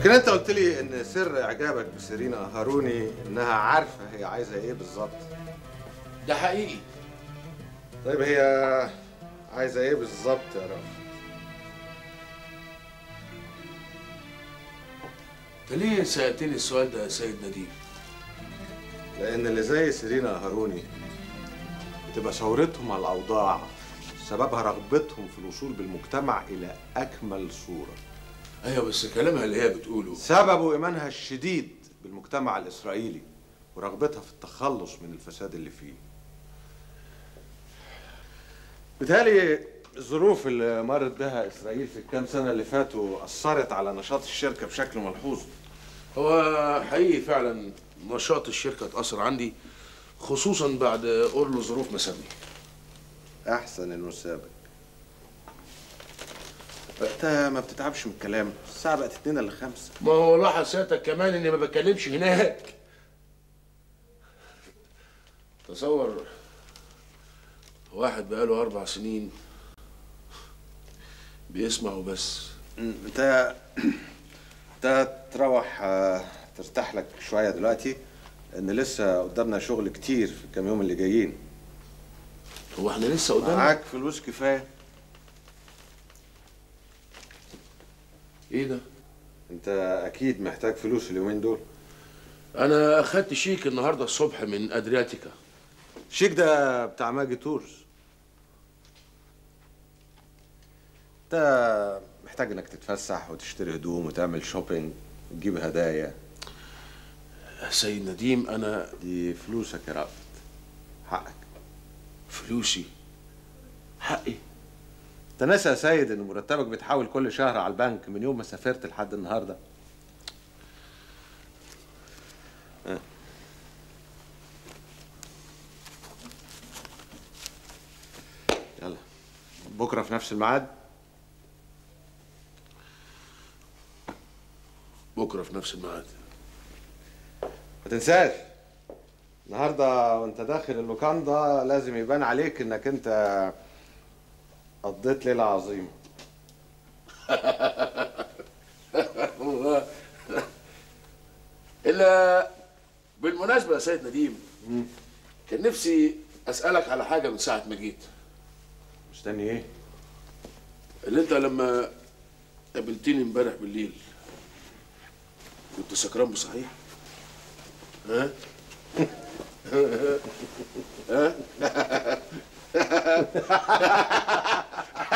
لكن انت قلت لي ان سر اعجابك بسيرينا هاروني انها عارفه هي عايزه ايه بالظبط ده حقيقي طيب هي عايزه ايه بالظبط يا رافض انت ليه سالتني السؤال ده يا سيد نديم لان اللي زي سيرينا هاروني بتبقى ثورتهم على الاوضاع سببها رغبتهم في الوصول بالمجتمع الى اكمل صوره ايوه بس كلامها اللي هي بتقوله سببه ايمانها الشديد بالمجتمع الاسرائيلي ورغبتها في التخلص من الفساد اللي فيه بالتالي الظروف اللي مرت بها اسرائيل في الكام سنه اللي فاتوا اثرت على نشاط الشركه بشكل ملحوظ هو حقيقي فعلا نشاط الشركه اتاثر عندي خصوصا بعد قرن ظروف مسامي احسن انه سابك انت ما بتتعبش من الكلام الساعه بقت اتنين الا خمسة ما هو لاحظ سيادتك كمان اني ما بتكلمش هناك تصور واحد بقاله اربع سنين بيسمع وبس انت انت تروح آه، ترتاح لك شويه دلوقتي ان لسه قدامنا شغل كتير في الكام يوم اللي جايين هو احنا لسه قدامنا معاك فلوس كفايه ايه ده انت اكيد محتاج فلوس اليومين دول انا اخدت شيك النهارده الصبح من ادرياتيكا الشيك ده بتاع ماجي تورز انت محتاج انك تتفسح وتشتري هدوم وتعمل شوبينج وتجيب هدايا سيد نديم انا دي فلوسك يا رأفت حقك فلوسي حقي انت ناسي يا سيد ان مرتبك بيتحول كل شهر على البنك من يوم ما سافرت لحد النهارده اه. يلا بكره في نفس الميعاد بكره في نفس الميعاد ما تنساش النهارده وانت داخل اللوكاندا لازم يبان عليك انك انت قضيت ليله عظيمه الا بالمناسبه يا سيد نديم كان نفسي اسالك على حاجه من ساعه ما جيت مستني ايه اللي انت لما قابلتني امبارح بالليل كنت سكران بصحيح ها ها